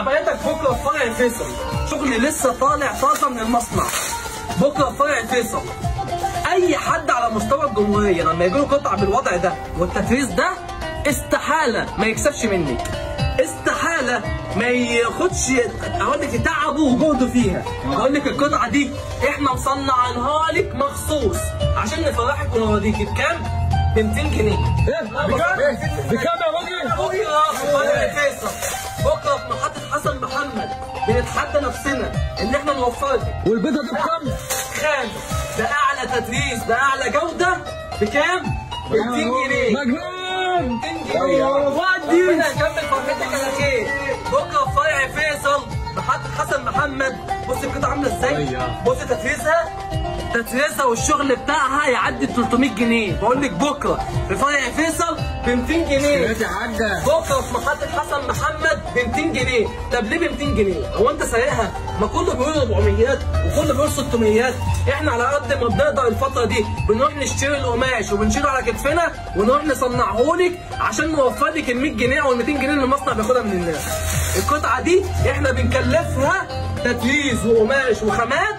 عبايتك بكره في فرع فيصل شغل لسه طالع طازه من المصنع بكره في فرع فيصل اي حد على مستوى الجمهوريه لما يجي له قطعه بالوضع ده والتفريز ده استحاله ما يكسبش منك استحاله ما ياخدش اقول لك تعبه وجهده فيها اقول لك القطعه دي احنا مصنعينها لك مخصوص عشان نفرحك ونوريكي بكام؟ ب 200 جنيه بكام؟ بكام يا راجل؟ بكره في فرع فيصل بكره في محطه حسن محمد بنتحدى نفسنا ان احنا نوفر لك والبيضه دي بكام؟ خام بأعلى تدريس بأعلى جودة بكام؟ ب 200 جنيه مجنون 200 جنيه ودي ربنا يكمل فرحتك على خير بكره في فرع فيصل محطة حسن محمد بص القطعة عاملة ازاي؟ بص تدريسها تدريسها والشغل بتاعها يعدي 300 جنيه بقول لك بكره في فرع فيصل ب 200 جنيه يا حاجه بكره في محطة حسن محمد ب 200 جنيه، طب ليه ب 200 جنيه؟ هو انت سايقها؟ ما كله بيقول 400 وكله بيقول 600 احنا على قد ما بنقدر الفترة دي بنروح نشتري القماش وبنشيله على كتفنا ونروح نصنعه لك عشان نوفر لك ال 100 جنيه او ال 200 جنيه اللي المصنع بياخدها من الناس. القطعة دي احنا بنكلفها تدريس وقماش وخامات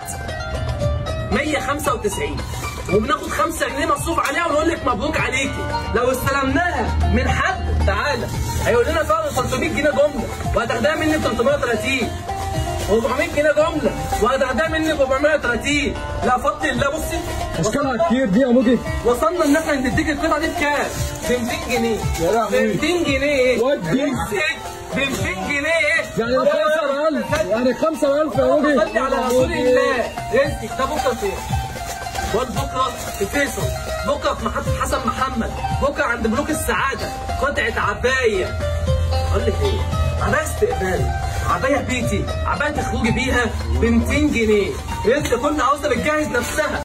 195 وبناخد 5 جنيه مصروف عليها ونقول لك مبروك عليكي لو استلمناها من حد تعالى هيقول لنا فعلا 300 جنيه جمله وهتاخدها مني ب 330 400 جنيه جمله وهتاخدها مني ب 430 لا فضل الله بصي اشكالها كتير دي يا موجي وصلنا ان احنا نديك القطعه دي بكام؟ ب 200 جنيه يا لهوي. ب 200 جنيه ودي. ب 200 جنيه يعني ب 5000 يعني ب 5000 يا موجي صلي على رسول الله رزقك ده بكره فين؟ واد بكره في فيصل بكره في محطه حسن محمد بكره عند بلوك السعاده قطعه عبايه اقول لك ايه؟ عبايه استقبال عبايه بيتي عبايه تخرجي بيها ب 200 جنيه رزق كل عاوزه بتجهز نفسها